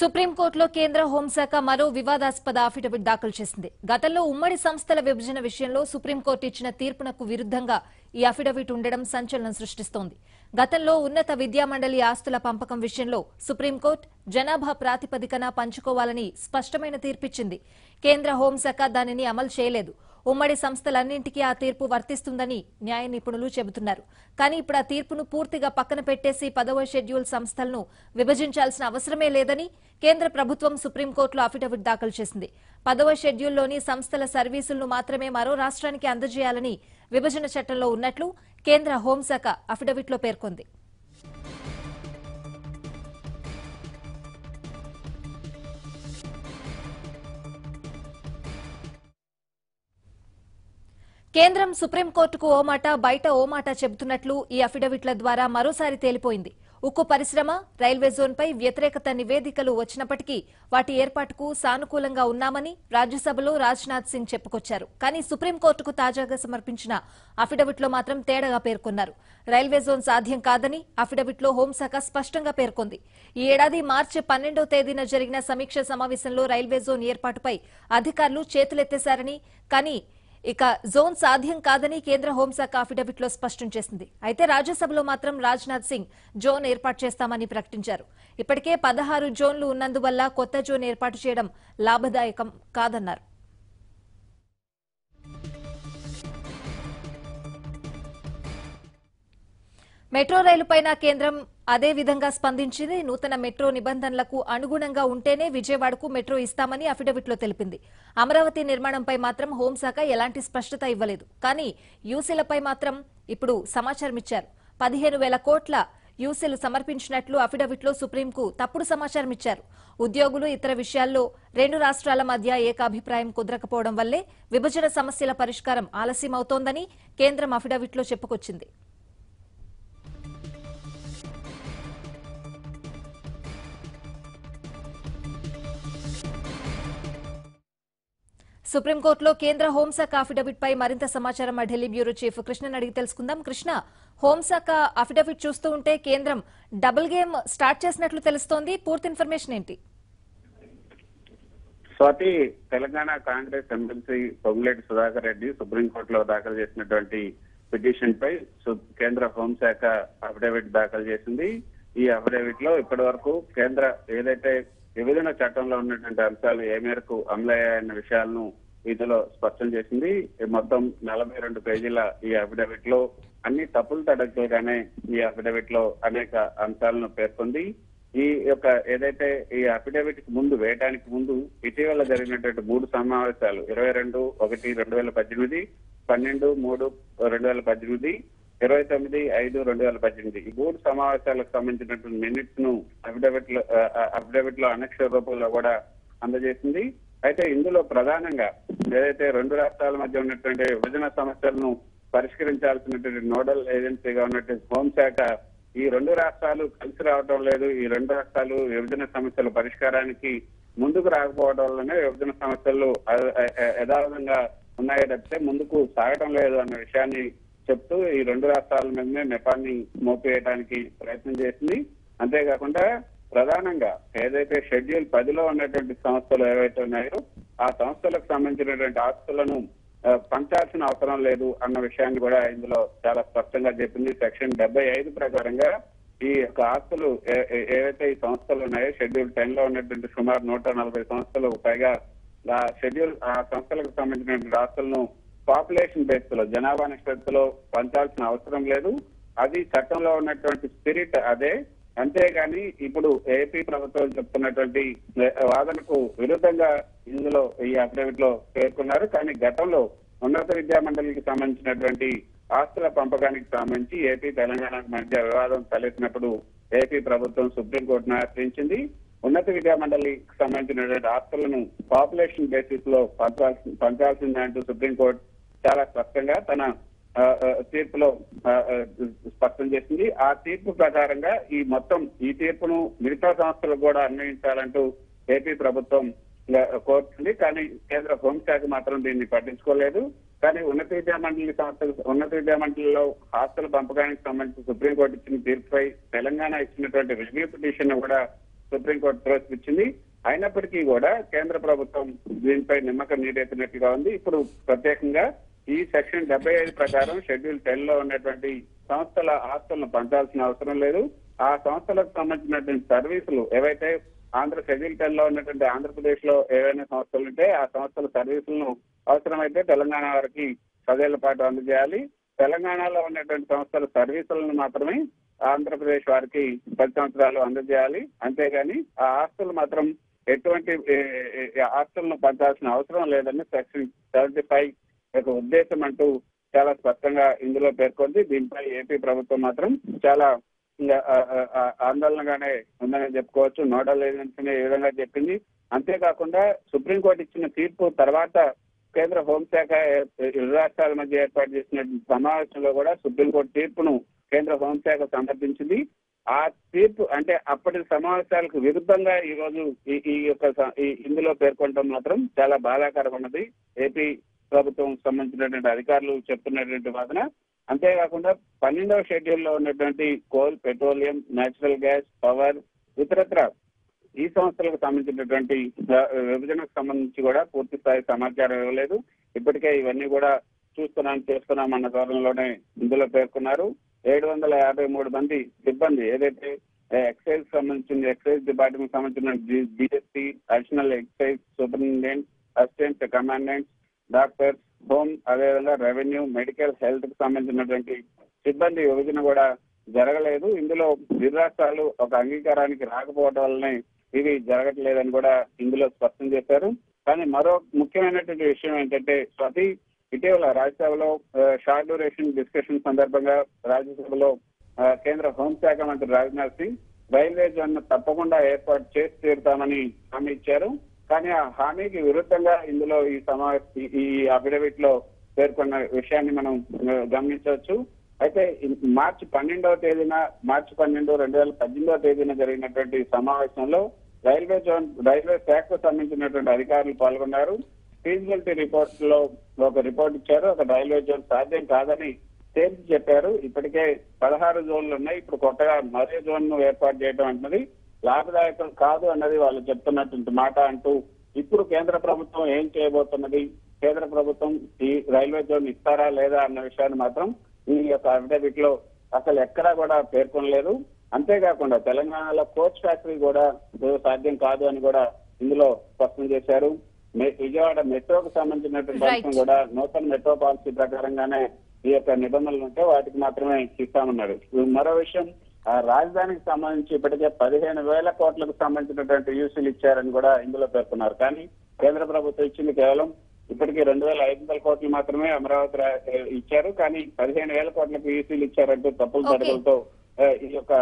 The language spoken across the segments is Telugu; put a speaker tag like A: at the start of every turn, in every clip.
A: సుప్రీంకోర్టులో కేంద్ర హోంశాఖ మరో వివాదాస్పద అఫిడవిట్ దాఖలు చేసింది గతంలో ఉమ్మడి సంస్థల విభజన విషయంలో సుప్రీంకోర్టు ఇచ్చిన తీర్పునకు విరుద్ధంగా ఈ అఫిడవిట్ ఉండడం సంచలనం సృష్టిస్తోంది గతంలో ఉన్నత విద్యామండలి ఆస్తుల పంపకం విషయంలో సుప్రీంకోర్టు జనాభా ప్రాతిపదికన పంచుకోవాలని స్పష్టమైన తీర్పిచ్చింది కేంద్ర హోంశాఖ దానిని అమలు చేయలేదు ఉమ్మడి సంస్థలన్నింటికీ ఆ తీర్పు వర్తిస్తుందని న్యాయ నిపుణులు చెబుతున్నారు కానీ ఇప్పుడు ఆ తీర్పును పూర్తిగా పక్కన పెట్టేసి పదవ షెడ్యూల్ సంస్థలను విభజించాల్సిన అవసరమే లేదని కేంద్ర ప్రభుత్వం సుప్రీంకోర్టులో అఫిడవిట్ దాఖలు చేసింది పదవ షెడ్యూల్లోని సంస్థల సర్వీసులను మాత్రమే మరో రాష్ట్రానికి అందజేయాలని విభజన చట్టంలో ఉన్నట్లు కేంద్ర హోంశాఖ అఫిడవిట్లో పేర్కొంది కేంద్రం సుప్రీంకోర్టుకు ఓ మాట బయట ఓ మాట చెబుతున్నట్లు ఈ అఫిడవిట్ల ద్వారా మరోసారి తేలిపోయింది ఉక్కు పరిశ్రమ రైల్వే జోన్పై వ్యతిరేకత నివేదికలు వచ్చినప్పటికీ వాటి ఏర్పాటుకు సానుకూలంగా ఉన్నామని రాజ్యసభలో రాజ్నాథ్ సింగ్ చెప్పుకొచ్చారు కానీ సుప్రీంకోర్టుకు తాజాగా సమర్పించిన అఫిడవిట్లో మాత్రం తేడాగా పేర్కొన్నారు రైల్వే జోన్ సాధ్యం కాదని అఫిడవిట్లో హోంశాఖ స్పష్టంగా పేర్కొంది ఈ ఏడాది మార్చి పన్నెండో తేదీన జరిగిన సమీక్ష సమావేశంలో రైల్వే జోన్ ఏర్పాటుపై అధికారులు చేతులెత్తేశారని కానీ ఇక జోన్ సాధ్యం కాదని కేంద్ర హోంశాఖ అఫిడవిట్లో స్పష్టం చేసింది అయితే రాజ్యసభలో మాత్రం రాజ్నాథ్ సింగ్ జోన్ ఏర్పాటు చేస్తామని ప్రకటించారు ఇప్పటికే పదహారు జోన్లు ఉన్నందువల్ల కొత్త జోన్ ఏర్పాటు చేయడం లాభదాయకం కాదన్నారు మెట్రో రైలుపైన కేంద్రం అదే విధంగా స్పందించింది నూతన మెట్రో నిబంధనలకు అనుగుణంగా ఉంటేనే విజయవాడకు మెట్రో ఇస్తామని అఫిడవిట్లో తెలిపింది అమరావతి నిర్మాణంపై మాత్రం హోంశాఖ ఎలాంటి స్పష్టత ఇవ్వలేదు కానీ యూసీలపై మాత్రం ఇప్పుడు సమాచారం ఇచ్చారు పదిహేను వేల కోట్ల యూసీలు సమర్పించినట్లు అఫిడవిట్లో సుప్రీంకు తప్పుడు సమాచారం ఇచ్చారు ఉద్యోగులు ఇతర విషయాల్లో రెండు రాష్ట్రాల మధ్య ఏకాభిప్రాయం కుదరకపోవడం వల్లే విభజన సమస్యల పరిష్కారం ఆలస్యమవుతోందని కేంద్రం అఫిడవిట్లో చెప్పుకొచ్చింది సుప్రీంకోర్టులో కేంద్ర హోంశాఖ అఫిడవిట్ పై మరింత సమాచారం మా ఢిల్లీ బ్యూరో చీఫ్ కృష్ణని అడిగి తెలుసుకుందాం కృష్ణ హోంశాఖ అఫిడవిట్ చూస్తూ ఉంటే కేంద్రం డబుల్ గేమ్ స్టార్ట్ చేసినట్లు తెలుస్తోంది పూర్తి ఇన్ఫర్మేషన్ ఏంటి
B: స్వాతి తెలంగాణ కాంగ్రెస్ ఎమ్మెల్సీ పొంగులేటి సుధాకర్ రెడ్డి సుప్రీంకోర్టులో దాఖలు చేసినటువంటి పిటిషన్ పై సు- కేంద్ర హోంశాఖ అఫిడవిట్ దాఖలు చేసింది ఈ అఫిడవిట్ లో ఇప్పటి వరకు కేంద్ర ఏదైతే విభజన చట్టంలో ఉన్నటువంటి అంశాలు ఏ మేరకు అమలయ్యాయన్న విషయాలను ఇందులో స్పష్టం చేసింది ఈ మొత్తం నలభై రెండు పేజీల ఈ అఫిడవిట్ లో అన్ని తప్పులు తడకలుగానే ఈ అఫిడవిట్ లో అనేక అంశాలను పేర్కొంది ఈ యొక్క ఏదైతే ఈ అఫిడవిట్ కి ముందు వేయడానికి ముందు ఇటీవల జరిగినటువంటి మూడు సమావేశాలు ఇరవై రెండు ఒకటి రెండు వేల పద్దెనిమిది పన్నెండు మూడు రెండు వేల పద్దెనిమిది ఇరవై తొమ్మిది ఐదు రెండు వేల పద్దెనిమిది ఈ మూడు సమావేశాలకు సంబంధించినటువంటి మినిట్స్ ను అఫిడవిట్ లో అఫిడవిట్ లో అనక్షర రూపంలో కూడా అందజేసింది అయితే ఇందులో ప్రధానంగా ఏదైతే రెండు రాష్ట్రాల మధ్య ఉన్నటువంటి విభజన సమస్యలను పరిష్కరించాల్సినటువంటి నోడల్ ఏజెన్సీగా ఉన్నటువంటి హోంశాఖ ఈ రెండు రాష్ట్రాలు కలిసి రావడం లేదు ఈ రెండు రాష్ట్రాలు విభజన సమస్యల పరిష్కారానికి ముందుకు రాకపోవడం వల్లనే విభజన సమస్యలు అ- అ- అ- యథావిధంగా ఉన్నాయే తప్పితే ముందుకు సాగటం లేదు అన్న విషయాన్ని చెప్తూ ఈ రెండు రాష్ట్రాల మీదనే నెపాన్ని మోపేయడానికి ప్రయత్నం చేసింది అంతేకాకుండా ప్రధానంగా ఏదైతే షెడ్యూల్ పదిలో ఉన్నటువంటి సంస్థలు ఏవైతే ఉన్నాయో ఆ సంస్థలకు సంబంధించినటువంటి ఆస్తులను ఆ, పంచాల్సిన అవసరం లేదు అన్న విషయాన్ని కూడా ఇందులో చాలా స్పష్టంగా చెప్పింది సెక్షన్ డెబ్బై ఐదు ప్రకారంగా ఈ యొక్క ఆస్తులు ఏ- ఏ- ఏవైతే ఈ సంస్థలు ఉన్నాయో షెడ్యూల్ టెన్ లో ఉన్నటువంటి సుమారు నూట నలభై సంస్థలు పైగా ఆ షెడ్యూల్ ఆ సంస్థలకు సంబంధించినటువంటి ఆస్తులను పాపులేషన్ బేస్ లో జనాభా నిష్పత్తిలో పంచాల్సిన అవసరం లేదు అది చట్టంలో ఉన్నటువంటి స్పిరిట్ అదే అంతేగాని ఇప్పుడు ఏపీ ప్రభుత్వం చెప్తున్నటువంటి వాదనకు విరుద్ధంగా ఇందులో ఈ అఫిడవిట్ లో పేర్కొన్నారు కానీ గతంలో ఉన్నత విద్యా మండలికి సంబంధించినటువంటి ఆస్తుల పంపకానికి సంబంధించి ఏపీ తెలంగాణ మధ్య వివాదం తలెత్తినప్పుడు ఏపీ ప్రభుత్వం సుప్రీంకోర్టును ఆశ్రయించింది ఉన్నత విద్యా మండలికి సంబంధించినటువంటి ఆస్తులను పాపులేషన్ బేసిస్ లో పంచాల్సి పంచాల్సిందంటూ సుప్రీంకోర్టు చాలా స్పష్టంగా తన ఆ, ఆ, తీర్పులో ఆ, ఆ, స్పష్టం చేసింది ఆ తీర్పు ప్రకారంగా ఈ మొత్తం ఈ తీర్పును మిగతా సంస్థలకు కూడా అన్వయించాలంటూ ఏపీ ప్రభుత్వం ఆ, కోరుతుంది కానీ కేంద్ర హోంశాఖ మాత్రం దీన్ని పట్టించుకోలేదు కానీ ఉన్నత విద్యా మండలి సంస్థలు ఉన్నత విద్యా మండలిలో ఆస్తుల పంపకానికి సంబంధించి సుప్రీంకోర్టు ఇచ్చిన తీర్పుపై తెలంగాణ ఇచ్చినటువంటి రివ్యూ పిటిషన్ కూడా సుప్రీంకోర్టు త్రోసిపుచ్చింది అయినప్పటికీ కూడా కేంద్ర ప్రభుత్వం దీనిపై నిమ్మకం నీరెత్తినట్టుగా ఉంది ఇప్పుడు ప్రత్యేకంగా ఈ సెక్షన్ డెబ్బై ఐదు ప్రకారం షెడ్యూల్ టెన్ లో ఉన్నటువంటి సంస్థల ఆస్తులను పంచాల్సిన అవసరం లేదు ఆ సంస్థలకు సంబంధించినటువంటి సర్వీసులు ఏవైతే ఆంధ్ర షెడ్యూల్ టెన్ లో ఉన్నటువంటి ఆంధ్రప్రదేశ్ లో ఏవైనా సంస్థలు ఉంటే ఆ సంస్థల సర్వీసులను అవసరమైతే తెలంగాణ వారికి పదేళ్ల పాటు అందజేయాలి తెలంగాణలో ఉన్నటువంటి సంస్థల సర్వీసులను మాత్రమే ఆంధ్రప్రదేశ్ వారికి పది సంవత్సరాలు అందజేయాలి అంతేగాని ఆ ఆస్తులు మాత్రం ఎటువంటి ఏ, ఏ, ఏ, ఆస్తులను పంచాల్సిన అవసరం లేదని సెక్షన్ సెవెంటీ ఫైవ్ యొక్క ఉద్దేశం అంటూ చాలా స్పష్టంగా ఇందులో పేర్కొంది దీనిపై ఏపీ ప్రభుత్వం మాత్రం చాలా ఇంకా, ఆ, ఆ, ఆ, ఆందోళనగానే ఉందని చెప్పుకోవచ్చు నోడల్ ఏజెన్సీని ఏ విధంగా చెప్పింది అంతేకాకుండా సుప్రీంకోర్టు ఇచ్చిన తీర్పు తర్వాత కేంద్ర హోంశాఖ ఏ- ఇరు రాష్ట్రాల మధ్య ఏర్పాటు చేసిన సమావేశంలో కూడా సుప్రీంకోర్టు తీర్పును కేంద్ర హోంశాఖ సమర్థించింది ఆ తీర్పు అంటే అప్పటి సమావేశాలకు విరుద్ధంగా ఈ రోజు ఈ ఈ యొక్క స- ఈ ఇందులో పేర్కొనడం మాత్రం చాలా బాధాకరంగా ఉన్నది ఏపీ ప్రభుత్వం సంబంధించినటువంటి అధికారులు చెప్తున్నటువంటి వాదన అంతేకాకుండా పన్నెండవ షెడ్యూల్ లో ఉన్నటువంటి coal petroleum natural gas power ఇతరత్ర ఈ సంస్థలకు సంబంధించినటువంటి ఆ, విభజనకు సంబంధించి కూడా పూర్తి స్థాయి సమాచారం ఇవ్వలేదు ఇప్పటికే ఇవన్నీ కూడా చూస్తున్నాం చేస్తున్నాం అన్న ధోరణిలోనే ఇందులో పేర్కొన్నారు ఏడు వందల యాభై మూడు మంది సిబ్బంది ఏదైతే ఎక్సైజ్ సంబంధించిన ఎక్సైజ్ డిపార్ట్మెంట్ సంబంధించిన DSP additional excise superintendent assistant commandant doctors home అదేవిధంగా రెవెన్యూ మెడికల్ హెల్త్ కి సంబంధించినటువంటి సిబ్బంది విభజన కూడా జరగలేదు ఇందులో ఇరు రాష్ట్రాలు ఒక అంగీకారానికి రాకపోవడం వల్లనే ఇవి జరగట్లేదని కూడా ఇందులో స్పష్టం చేశారు కానీ మరో ముఖ్యమైనటువంటి విషయం ఏంటంటే స్వాతి ఇటీవల రాజ్యసభలో షార్ట్ డ్యూరేషన్ డిస్కషన్ సందర్భంగా రాజ్యసభలో ఆ, కేంద్ర హోంశాఖ మంత్రి రాజ్నాథ్ సింగ్ రైల్వే జోన్ తప్పకుండా ఏర్పాటు చేసి తీరుతామని హామీ ఇచ్చారు కానీ ఆ హామీకి విరుద్ధంగా ఇందులో ఈ సమావేశ ఈ- ఈ అఫిడవిట్ లో పేర్కొన్న విషయాన్ని మనం ఆ, గమనించవచ్చు అయితే ఈ మార్చి పన్నెండవ తేదీన మార్చి పన్నెండు రెండు వేల పద్దెనిమిదవ తేదీన జరిగినటువంటి సమావేశంలో రైల్వే జోన్ రైల్వే శాఖకు సంబంధించినటువంటి అధికారులు పాల్గొన్నారు ఫీజిబిలిటీ రిపోర్ట్ లో ఒక రిపోర్ట్ ఇచ్చారు ఒక రైల్వే జోన్ సాధ్యం కాదని తేల్చి చెప్పారు ఇప్పటికే పదహారు జోన్లు ఉన్నాయి ఇప్పుడు కొత్తగా మరో జోన్ ను ఏర్పాటు చేయడం అన్నది లాభదాయకం కాదు అన్నది వాళ్ళు చెప్తున్నటువంటి మాట అంటూ ఇప్పుడు కేంద్ర ప్రభుత్వం ఏం చేయబోతున్నది కేంద్ర ప్రభుత్వం ఈ రైల్వే జోన్ ఇస్తారా లేదా అన్న విషయాన్ని మాత్రం ఈ యొక్క అఫిడవిట్ లో అసలు ఎక్కడా కూడా పేర్కొనలేదు అంతేకాకుండా తెలంగాణలో కోచ్ ఫ్యాక్టరీ కూడా సాధ్యం కాదు అని కూడా ఇందులో స్పష్టం చేశారు మె- విజయవాడ మెట్రోకు సంబంధించినటువంటి
A: Right.
B: అంశం కూడా నూతన మెట్రో పాలసీ ప్రకారంగానే ఈ యొక్క నిబంధనలు ఉంటే వాటికి మాత్రమే ఇస్తామన్నారు మరో విషయం ఆ రాజధానికి సంబంధించి ఇప్పటికే పదిహేను వేల కోట్లకు సంబంధించినటువంటి యూసీలు ఇచ్చారని కూడా ఇందులో పేర్కొన్నారు కానీ కేంద్ర ప్రభుత్వం ఇచ్చింది కేవలం ఇప్పటికి రెండు వేల ఐదు వందల కోట్లు మాత్రమే అమరావతి రా- ఇచ్చారు కానీ పదిహేను వేల కోట్లకు యూసీలు ఇచ్చారంటూ తప్పుల
A: Okay.
B: తడకలతో ఆ, ఈ యొక్క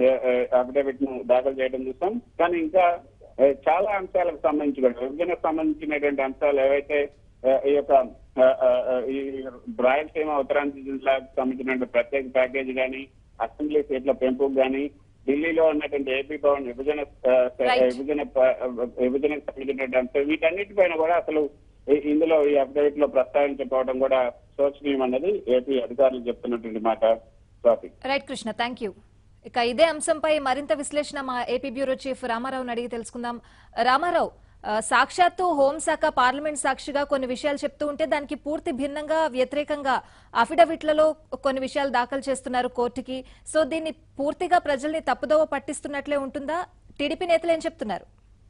B: అఫిడవిట్ ను దాఖలు చేయడం చూస్తాం కానీ ఇంకా ఆ, చాలా అంశాలకు సంబంధించి కూడా విభజనకు సంబంధించినటువంటి అంశాలు ఏవైతే ఆ, ఈ యొక్క ఆ, ఆ, ఆ, ఈ రాయలసీమ ఉత్తరాంధ్ర జిల్లాకు సంబంధించిన ప్రత్యేక ప్యాకేజీ కానీ అసెంబ్లీ సీట్ల పెంపుకు కానీ ఢిల్లీలో ఉన్నటువంటి ఏపీ భవన్ విభజన ఆ,
A: Right.
B: విభజన ప- విభజనకు సంబంధించినటువంటి అంశం వీటన్నిటిపైన కూడా అసలు ఈ- ఇందులో ఈ అప్డేట్ లో ప్రస్తావించకపోవడం కూడా శోచనీయం అన్నది ఏపీ అధికారులు చెప్తున్నటువంటి మాట Swathi
A: right Krishna thank you ఇక ఇదే అంశంపై మరింత విశ్లేషణ మా ఏపీ బ్యూరో చీఫ్ రామారావుని అడిగి తెలుసుకుందాం రామారావు ఆ, సాక్షాత్తు హోంశాఖ పార్లమెంట్ సాక్షిగా కొన్ని విషయాలు చెప్తూ ఉంటే దానికి పూర్తి భిన్నంగా వ్యతిరేకంగా అఫిడవిట్లలో కొన్ని విషయాలు దాఖలు చేస్తున్నారు కోర్టుకి సో దీన్ని పూర్తిగా ప్రజల్ని తప్పుదోవ పట్టిస్తున్నట్లే ఉంటుందా టీడీపీ నేతలు ఏం చెప్తున్నారు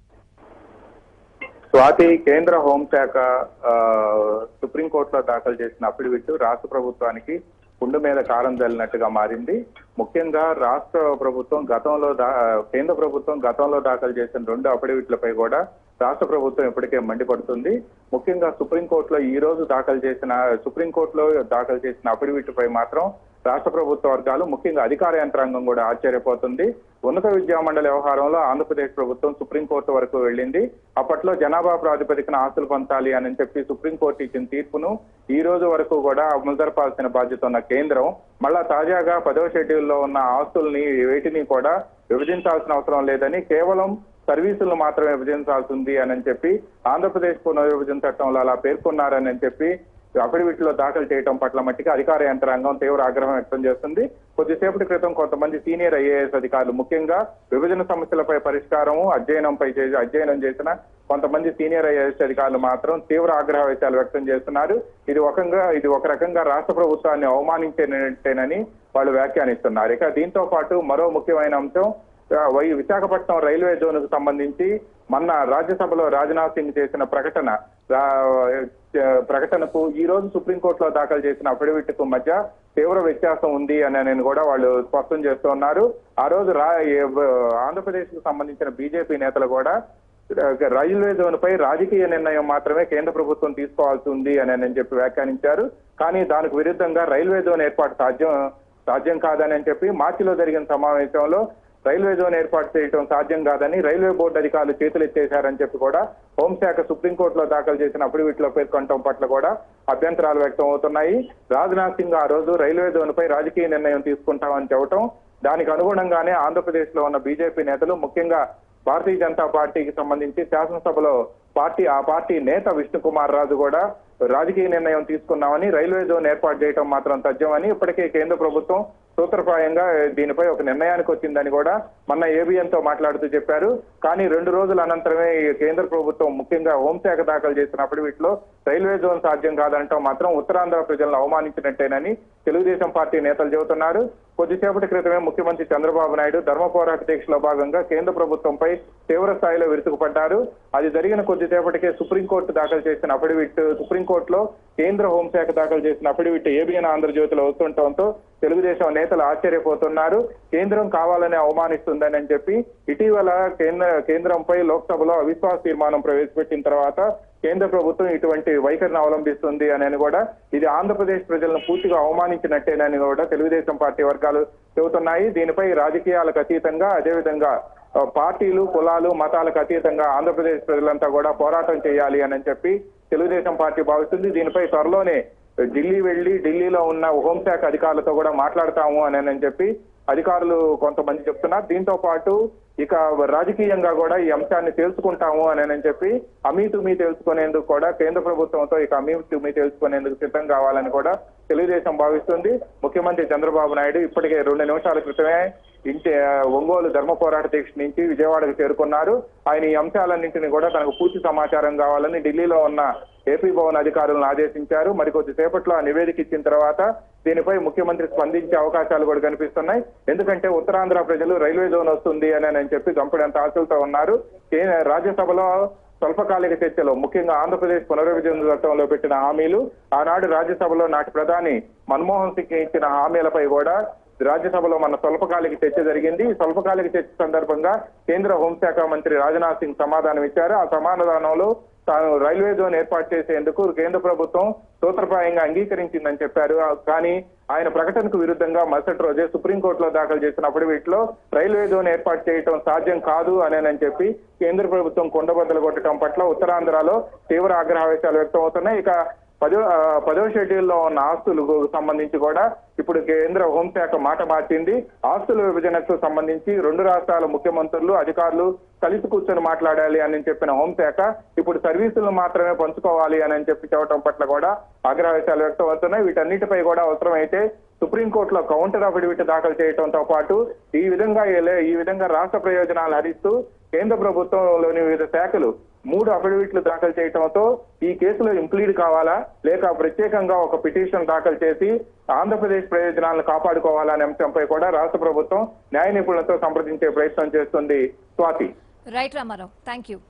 C: స్వాతి కేంద్ర హోంశాఖ ఆ, సుప్రీంకోర్టులో దాఖలు చేసిన అఫిడవిట్ రాష్ట్ర ప్రభుత్వానికి పుండు మీద కారం చల్లినట్టుగా మారింది ముఖ్యంగా రాష్ట్ర ప్రభుత్వం గతంలో దా- కేంద్ర ప్రభుత్వం గతంలో దాఖలు చేసిన రెండు అఫిడవిట్లపై కూడా రాష్ట్ర ప్రభుత్వం ఇప్పటికే మండిపడుతుంది ముఖ్యంగా సుప్రీంకోర్టులో ఈ రోజు దాఖలు చేసిన సుప్రీంకోర్టులో దాఖలు చేసిన అఫిడవిట్ పై మాత్రం రాష్ట్ర ప్రభుత్వ వర్గాలు ముఖ్యంగా అధికార యంత్రాంగం కూడా ఆశ్చర్యపోతుంది ఉన్నత విద్యా మండలి వ్యవహారంలో ఆంధ్రప్రదేశ్ ప్రభుత్వం సుప్రీంకోర్టు వరకు వెళ్ళింది అప్పట్లో జనాభా ప్రాతిపదికన ఆస్తులు పంచాలి అని చెప్పి సుప్రీంకోర్టు ఇచ్చిన తీర్పును ఈ రోజు వరకు కూడా అమలు జరపాల్సిన బాధ్యత ఉన్న కేంద్రం మళ్ళా తాజాగా పదవ షెడ్యూల్లో ఉన్న ఆస్తుల్ని వేటిని కూడా విభజించాల్సిన అవసరం లేదని కేవలం సర్వీసులను మాత్రమే విభజించాల్సింది అని చెప్పి ఆంధ్రప్రదేశ్ పునర్విభజన చట్టంలో అలా పేర్కొన్నారని చెప్పి అఫిడవిట్ లో దాఖలు చేయడం పట్ల మట్టికి అధికార యంత్రాంగం తీవ్ర ఆగ్రహం వ్యక్తం చేస్తుంది కొద్దిసేపటి క్రితం కొంతమంది సీనియర్ ఐఏఎస్ అధికారులు ముఖ్యంగా విభజన సమస్యలపై పరిష్కారం అధ్యయనంపై చేసి అధ్యయనం చేసిన కొంతమంది సీనియర్ ఐఏఎస్ అధికారులు మాత్రం తీవ్ర ఆగ్రహ వ్యక్తాలు వ్యక్తం చేస్తున్నారు ఇది ఒకంగా ఇది ఒక రకంగా రాష్ట్ర ప్రభుత్వాన్ని అవమానించేనని వాళ్ళు వ్యాఖ్యానిస్తున్నారు ఇక దీంతో పాటు మరో ముఖ్యమైన అంశం ఆ, వై విశాఖపట్నం రైల్వే జోన్ కు సంబంధించి మొన్న రాజ్యసభలో రాజ్నాథ్ సింగ్ చేసిన ప్రకటన ఆ, ఆ, ప్రకటనకు ఈ రోజు సుప్రీంకోర్టులో దాఖలు చేసిన అఫిడవిట్ కు మధ్య తీవ్ర వ్యత్యాసం ఉంది అని నేను కూడా వాళ్ళు స్పష్టం చేస్తూ ఉన్నారు ఆ రోజు రా ఆంధ్రప్రదేశ్ కు సంబంధించిన బీజేపీ నేతలు కూడా రైల్వే జోన్ పై రాజకీయ నిర్ణయం మాత్రమే కేంద్ర ప్రభుత్వం తీసుకోవాల్సి ఉంది అని నేను చెప్పి వ్యాఖ్యానించారు కానీ దానికి విరుద్ధంగా రైల్వే జోన్ ఏర్పాటు సాధ్యం సాధ్యం కాదని అని చెప్పి మార్చిలో జరిగిన సమావేశంలో రైల్వే జోన్ ఏర్పాటు చేయడం సాధ్యం కాదని రైల్వే బోర్డు అధికారులు చేతులు ఎత్తేశారని చెప్పి కూడా హోంశాఖ సుప్రీంకోర్టులో దాఖలు చేసిన అఫిడవిట్ లో పేర్కొనడం పట్ల కూడా అభ్యంతరాలు వ్యక్తం అవుతున్నాయి రాజ్నాథ్ సింగ్ ఆ రోజు రైల్వే జోన్ పై రాజకీయ నిర్ణయం తీసుకుంటామని చెప్పడం దానికి అనుగుణంగానే ఆంధ్రప్రదేశ్ లో ఉన్న బీజేపీ నేతలు ముఖ్యంగా భారతీయ జనతా పార్టీకి సంబంధించి శాసనసభలో పార్టీ ఆ పార్టీ నేత విష్ణు కుమార్ రాజు కూడా రాజకీయ నిర్ణయం తీసుకున్నామని రైల్వే జోన్ ఏర్పాటు చేయడం మాత్రం తథ్యమని ఇప్పటికే కేంద్ర ప్రభుత్వం సూత్రప్రాయంగా దీనిపై ఒక నిర్ణయానికి వచ్చిందని కూడా మొన్న ఏబిఎన్ తో మాట్లాడుతూ చెప్పారు కానీ రెండు రోజుల అనంతరమే ఈ కేంద్ర ప్రభుత్వం ముఖ్యంగా హోంశాఖ దాఖలు చేసిన అఫిడవిట్ లో రైల్వే జోన్ సాధ్యం కాదంటాం మాత్రం ఉత్తరాంధ్ర ప్రజలను అవమానించినట్టేనని తెలుగుదేశం పార్టీ నేతలు చెబుతున్నారు కొద్దిసేపటి క్రితమే ముఖ్యమంత్రి చంద్రబాబు నాయుడు ధర్మ పోరాట దీక్షలో భాగంగా కేంద్ర ప్రభుత్వంపై తీవ్ర స్థాయిలో విరుచుకుపడ్డారు అది జరిగిన కొద్దిసేపటికే సుప్రీంకోర్టు దాఖలు చేసిన అఫిడవిట్ సుప్రీంకోర్టులో కేంద్ర హోంశాఖ దాఖలు చేసిన అఫిడవిట్ ఏబిఎన్ ఆంధ్రజ్యోతిలో వస్తుండటంతో తెలుగుదేశం నేతలు ఆశ్చర్యపోతున్నారు కేంద్రం కావాలని అవమానిస్తుందని అని చెప్పి ఇటీవల కేంద్ర కేంద్రంపై లోక్సభలో అవిశ్వాస తీర్మానం ప్రవేశపెట్టిన తర్వాత కేంద్ర ప్రభుత్వం ఇటువంటి వైఖరిని అవలంబిస్తుంది అని కూడా ఇది ఆంధ్రప్రదేశ్ ప్రజలను పూర్తిగా అవమానించినట్టేనని కూడా తెలుగుదేశం పార్టీ వర్గాలు చెబుతున్నాయి దీనిపై రాజకీయాలకు అతీతంగా అదేవిధంగా ఆ, పార్టీలు కులాలు మతాలకు అతీతంగా ఆంధ్రప్రదేశ్ ప్రజలంతా కూడా పోరాటం చేయాలి అని చెప్పి తెలుగుదేశం పార్టీ భావిస్తుంది దీనిపై త్వరలోనే ఢిల్లీ వెళ్లి ఢిల్లీలో ఉన్న హోంశాఖ అధికారులతో కూడా మాట్లాడతాము అని అని చెప్పి అధికారులు కొంతమంది చెప్తున్నారు దీంతో పాటు ఇక రాజకీయంగా కూడా ఈ అంశాన్ని తెలుసుకుంటాము అని అని చెప్పి అమీ తుమీ తెలుసుకునేందుకు కూడా కేంద్ర ప్రభుత్వంతో ఇక అమీ తుమీ తెలుసుకునేందుకు సిద్ధం కావాలని కూడా తెలుగుదేశం భావిస్తుంది ముఖ్యమంత్రి చంద్రబాబు నాయుడు ఇప్పటికే రెండు నిమిషాల క్రితమే ఇంటి ఆ, ఒంగోలు ధర్మ పోరాట దీక్ష నుంచి విజయవాడకు చేరుకున్నారు ఆయన ఈ అంశాలన్నింటినీ కూడా తనకు పూర్తి సమాచారం కావాలని ఢిల్లీలో ఉన్న ఏపీ భవన్ అధికారులను ఆదేశించారు మరికొద్ది సేపట్లో ఆ నివేదిక ఇచ్చిన తర్వాత దీనిపై ముఖ్యమంత్రి స్పందించే అవకాశాలు కూడా కనిపిస్తున్నాయి ఎందుకంటే ఉత్తరాంధ్ర ప్రజలు రైల్వే జోన్ వస్తుంది అని అని చెప్పి గంపడంత ఆశలతో ఉన్నారు కే- రాజ్యసభలో స్వల్పకాలిక చర్చలో ముఖ్యంగా ఆంధ్రప్రదేశ్ పునర్విభజన చట్టంలో పెట్టిన హామీలు ఆనాడు రాజ్యసభలో నాటి ప్రధాని మన్మోహన్ సింగ్ ఇచ్చిన హామీలపై కూడా రాజ్యసభలో మన స్వల్పకాలిక చర్చ జరిగింది ఈ స్వల్పకాలిక చర్చ సందర్భంగా కేంద్ర హోంశాఖ మంత్రి రాజ్నాథ్ సింగ్ సమాధానం ఇచ్చారు ఆ సమాధానంలో తాను రైల్వే జోన్ ఏర్పాటు చేసేందుకు కేంద్ర ప్రభుత్వం సూత్రప్రాయంగా అంగీకరించిందని చెప్పారు ఆ- కానీ ఆయన ప్రకటనకు విరుద్ధంగా మరుసటి రోజే సుప్రీంకోర్టులో దాఖలు చేసిన అఫిడవిట్ లో రైల్వే జోన్ ఏర్పాటు చేయటం సాధ్యం కాదు అని చెప్పి కేంద్ర ప్రభుత్వం కొండబద్దలు కొట్టడం పట్ల ఉత్తరాంధ్రలో తీవ్ర ఆగ్రహావేశాలు వ్యక్తం అవుతున్నాయి ఇక పదో ఆ, పదో షెడ్యూల్లో ఉన్న ఆస్తులకు సంబంధించి కూడా ఇప్పుడు కేంద్ర హోంశాఖ మాట మార్చింది ఆస్తుల విభజనకు సంబంధించి రెండు రాష్ట్రాల ముఖ్యమంత్రులు అధికారులు కలిసి కూర్చొని మాట్లాడాలి అని చెప్పిన హోంశాఖ ఇప్పుడు సర్వీసులను మాత్రమే పంచుకోవాలి అని చెప్పి చెప్పడం పట్ల కూడా ఆగ్రహవేశాలు వ్యక్తం అవుతున్నాయి వీటన్నిటిపై కూడా అవసరమైతే సుప్రీంకోర్టులో కౌంటర్ అఫిడవిట్ దాఖలు చేయడంతో పాటు ఈ విధంగా ఎలే- ఈ విధంగా రాష్ట్ర ప్రయోజనాలు హరిస్తూ కేంద్ర ప్రభుత్వంలోని వివిధ శాఖలు మూడు అఫిడవిట్లు దాఖలు చేయడంతో ఈ కేసులో ఇంప్లీడ్ కావాలా లేక ప్రత్యేకంగా ఒక పిటిషన్ దాఖలు చేసి ఆంధ్రప్రదేశ్ ప్రయోజనాలను కాపాడుకోవాలనే అంశంపై కూడా రాష్ట్ర ప్రభుత్వం న్యాయ నిపుణులతో సంప్రదించే ప్రయత్నం చేస్తుంది Swathi
A: right Ramarao thank you